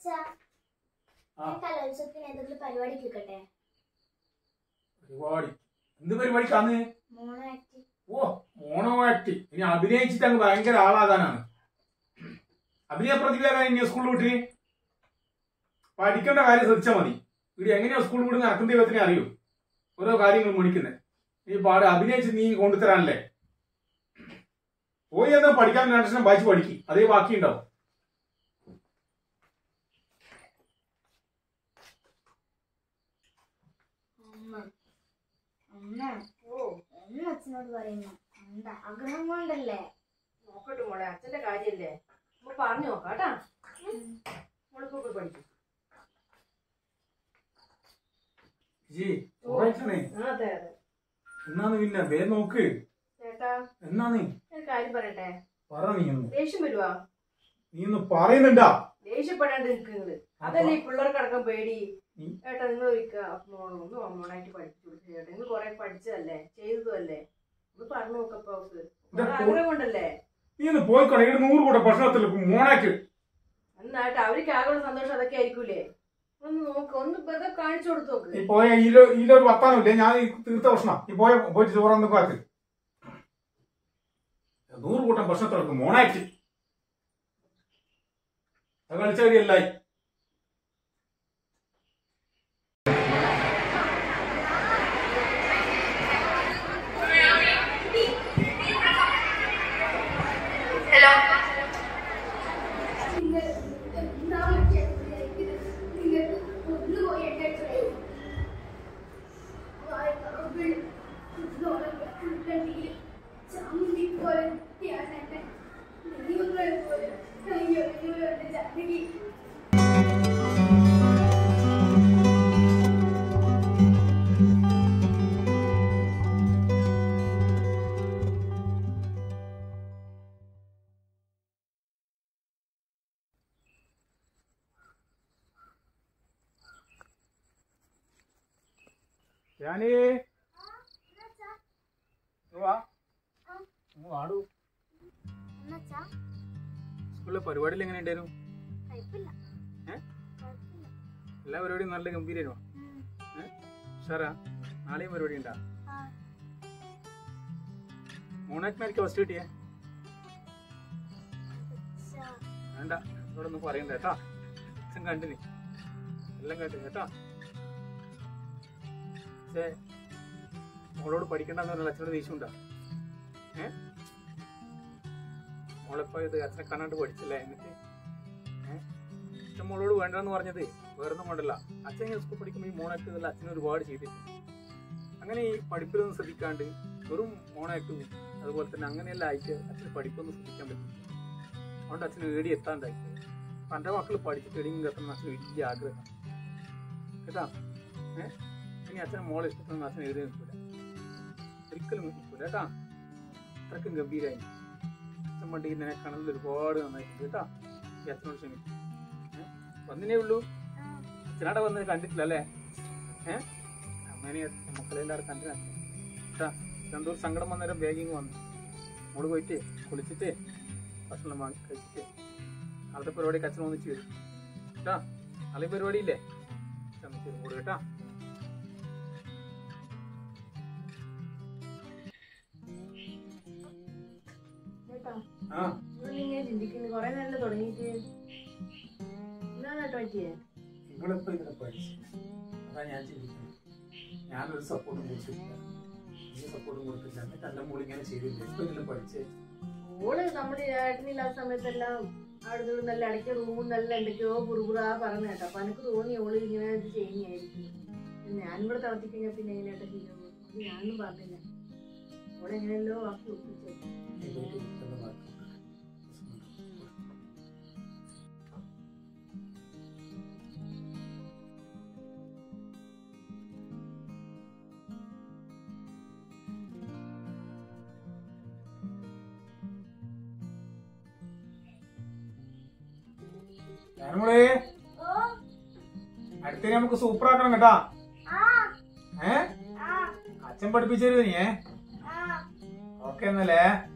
അച്ഛാ ആ. ഞാൻ കലോത്സവത്തിന് എന്തെങ്കിലും പരിപാടി കേൾക്കട്ടെ പരിപാടി എന്ത് പരിപാടിക്കാന്ന് മോണോ ആക്ട് ഓ മോണോ ആക്ട് ഇനി അഭിനയിച്ചിട്ട് അങ്ങ് ഭയങ്കര ആളാകാനാണ് അഭിനയ പ്രതിഭയാണ് ഇനി സ്കൂളിൽ വിട്ടിന് പഠിക്കേണ്ട കാര്യം ശ്രദ്ധിച്ചാൽ മതി ഇവിടെ എങ്ങനെയാ സ്കൂളിൽ വിടുന്ന നടക്കുന്ന ദൈവത്തിനെ അറിയൂ ഓരോ കാര്യങ്ങൾ മേടിക്കുന്നത് നീ പാട് അഭിനയിച്ച് നീ കൊണ്ടുതരാനല്ലേ പോയി എന്താ പഠിക്കാൻ രണ്ടെണ്ണം വായിച്ച് പഠിക്കും അതേ ബാക്കിയുണ്ടാവും അമ്മ അമ്മ ഓ എന്ന് അച്ഛനോട് പറയുന്നു എന്താ ആഗ്രഹം കൊണ്ടല്ലേ നോക്കട്ടെ മോളെ അച്ഛന്റെ കാര്യല്ലേ നമ്മൾ പറഞ്ഞു നോക്കാം കേട്ടാ മോളിപ്പോ പോയി പഠിക്കും ജി ഉറക്കണേ ആ അതെ അതെ എന്നാന്ന് പിന്നെ വേ നോക്ക് ചേട്ടാ എന്നാന്ന് ഞാൻ കാര്യം പറയട്ടെ പറ നീ ഒന്ന് ദേഷ്യം വരുവാ നീ ഒന്ന് പറയുന്നുണ്ടാ ദേഷ്യപ്പെടാണ്ട് നിൽക്കുന്നത് അതല്ലേ ഈ പിള്ളേർക്കടക്കം പേടി ഉം. ഏട്ടാ നിങ്ങൾ ഒരിക്കൽ ഒന്ന് അമ്മോണായിട്ട് പഠിപ്പിച്ചു കൊടുത്തു ചേട്ടാ നിങ്ങൾ കുറെ പഠിച്ചതല്ലേ ചെയ്തതല്ലേ ഒന്ന് പറഞ്ഞു നോക്കപ്പോ അവക്ക് ഇതാ അവളുടെ പോ- ആഗ്രഹം കൊണ്ടല്ലേ നീ ഒന്ന് പോയിക്കോട്ടെ ഇവിടെ നൂറ് കൂടെ ഭക്ഷണത്തിൽ മോണാക്ക് എന്നായിട്ട് അവർക്ക് ആകെയുള്ള സന്തോഷം അതൊക്കെ ആയിരിക്കൂലേ ഒന്ന് നോക്ക് ഒന്ന് വെറുതെ കാണിച്ചു കൊടുത്തു നോക്ക് നീ പോയ ഈലോ ഈലൊരു വർത്താനമില്ലേ ഞാൻ ഈ തീർത്ത ഭക്ഷണം നീ പോയ പോയിട്ട് ചോറന്നൊക്കെ ആക്ക് നൂറ് കൂട്ടം ഭക്ഷണത്തിലേക്ക് മോണാക്ക് അത് കളിച്ചടിയല്ലായി നിങ്ങൾ എന്താ വിചാരിക്കുന്നത്? നിങ്ങൾക്ക് ഒന്ന് പോയി എന്റെ അടുത്ത് വരൂ. വായ്പാകൾ, കുന്നോളങ്ങൾ, ഉരുളന്തിയിൽ ചാമുണ്ടി പോലെ ഞാൻ എന്നെ ദൈവങ്ങളെ പോലെ അയ്യോ അയ്യോ എന്റെ ജാനകി ഞാനേ വാ ഇങ്ങ് വാടൂ എന്നുവെച്ചാ സ്കൂളിലെ പരിപാടിയിൽ എങ്ങനെ ഉണ്ടായിരുന്നു കുഴപ്പമില്ല ഏ? കുഴപ്പമില്ല എല്ലാ പരിപാടിയും നല്ല ഗംഭീരമായിരുന്നു ഉം. ഷാറാ നാളെയും പരിപാടി ഉണ്ടാ ആ. മോണാക്കിനായിരിക്കും ഫസ്റ്റ് കിട്ടിയേ അച്ഛാ, വേണ്ട ഇവിടെ ഒന്നും പറയണ്ട കേട്ടാ അച്ഛൻ കണ്ടിന് എല്ലാം കേട്ടു കേട്ടാ പക്ഷേ മോളോട് പഠിക്കണ്ടെന്ന് പറഞ്ഞാൽ അച്ഛനോട് ദേഷ്യം ഉണ്ടാ ഏ മോളിപ്പോ ഇത് അച്ഛനെ കാണാണ്ട് പഠിച്ചില്ലേ എന്നിട്ട് ഏ അച്ഛൻ മോളോട് വേണ്ടെന്ന് പറഞ്ഞത് വേറൊന്നും കൊണ്ടല്ല അച്ഛൻ ഇങ്ങനെ സ്കൂൾ പഠിക്കുമ്പോൾ ഈ മോണാക്ട് ഇതെല്ലാം അച്ഛൻ ഒരുപാട് ചെയ്തിട്ടുണ്ട് അങ്ങനെ ഈ പഠിപ്പിലൊന്നും ശ്രദ്ധിക്കാണ്ട് വെറും മോണാക്ടും അതുപോലെ തന്നെ അങ്ങനെയെല്ലാം ആയിട്ട് അച്ഛന് പഠിപ്പൊന്നും ശ്രദ്ധിക്കാൻ പറ്റും അതുകൊണ്ട് അച്ഛന് ഏടി എത്താണ്ടായി പണ്ട് മക്കൾ പഠിച്ചിട്ട് എടിയും എത്തണം അച്ഛന് വലിയ ആഗ്രഹം കേട്ടാ ഏ ഇനി അച്ഛൻ മോളെ ഇഷ്ടപ്പെടുന്ന അച്ഛൻ എഴുതി നിൽക്കൂല ഒരിക്കലും നിൽക്കൂല കേട്ടാ അത്രക്കും ഗംഭീരായി അച്ഛൻ പണ്ട് ഇങ്ങനെ കണലിൽ ഒരുപാട് നന്നായിട്ടുണ്ട് കേട്ടാ ഈ അച്ഛനോട് ക്ഷമിക്കും ഏ വന്നിനേ ഉള്ളൂ അച്ഛനാടെ വന്നത് കണ്ടിട്ടില്ല അല്ലേ ഏ അങ്ങനെ മക്കളെ എല്ലാവരും കണ്ടില്ല കേട്ടാ എന്തോ ഒരു സങ്കടം വന്നേരം ബാഗിങ് വന്നു മോള് പോയിട്ട് കുളിച്ചിട്ട് ഭക്ഷണം വാങ്ങി കഴിച്ചിട്ട് നാളത്തെ പരിപാടിക്ക് അച്ഛൻ ഒന്നിച്ച് വരും കേട്ടാ നാളെ പരിപാടി ഇല്ലേ ഒന്നിച്ച് വരും കൂടെ കേട്ടാ കേട്ടാ ആ നിങ്ങളിങ്ങനെ ചിന്തിക്കുന്നു കുറെ നേരം തുടങ്ങിയിട്ട് എന്താണ് കേട്ടോ പറ്റിയേ നിങ്ങളിപ്പോ ഇതിനെ പഠിച്ചു അതാ ഞാൻ ചിന്തിക്കുന്നത് ഞാനൊരു സപ്പോർട്ടും കൊടുത്തിട്ടില്ല നീ സപ്പോർട്ടും കൊടുത്തില്ല എന്നിട്ട് എല്ലാം മോള് ഇങ്ങനെ ചെയ്തില്ല ഇപ്പൊ ഇതിലും പഠിച്ചേ ഓള് നമ്മുടെ ഏട്ടനില്ലാത്ത സമയത്തെല്ലാം അവിടെ നിന്ന് നല്ല ഇടയ്ക്ക് റൂമും നല്ല എന്തൊക്കെയോ കുറുകുറാ പറഞ്ഞു കേട്ടോ അപ്പൊ എനിക്ക് തോന്നി ഓള് ഇങ്ങനെ ഇത് ചെയ്യുന്നതായിരിക്കും ഞാനിവിടെ തളർത്തി കഴിഞ്ഞാൽ പിന്നെ എങ്ങനെയായിട്ട് ചെയ്യുന്നത് അത് ഞാനൊന്നും പറഞ്ഞില്ല ഓളെങ്ങനെയല്ലോ ആക്കി ഒപ്പിച്ചു നീ പോയിട്ട് ഇതെല്ലാം മാറ്റി. ഞാനുമോളെ ഓ അടുത്തേ നമുക്ക് സൂപ്പർ ആക്കണം കേട്ടാ ആ ഏ ആ അച്ഛൻ പഠിപ്പിച്ചു തരുമോ നീ ആ ഓക്കെ എന്നല്ലേ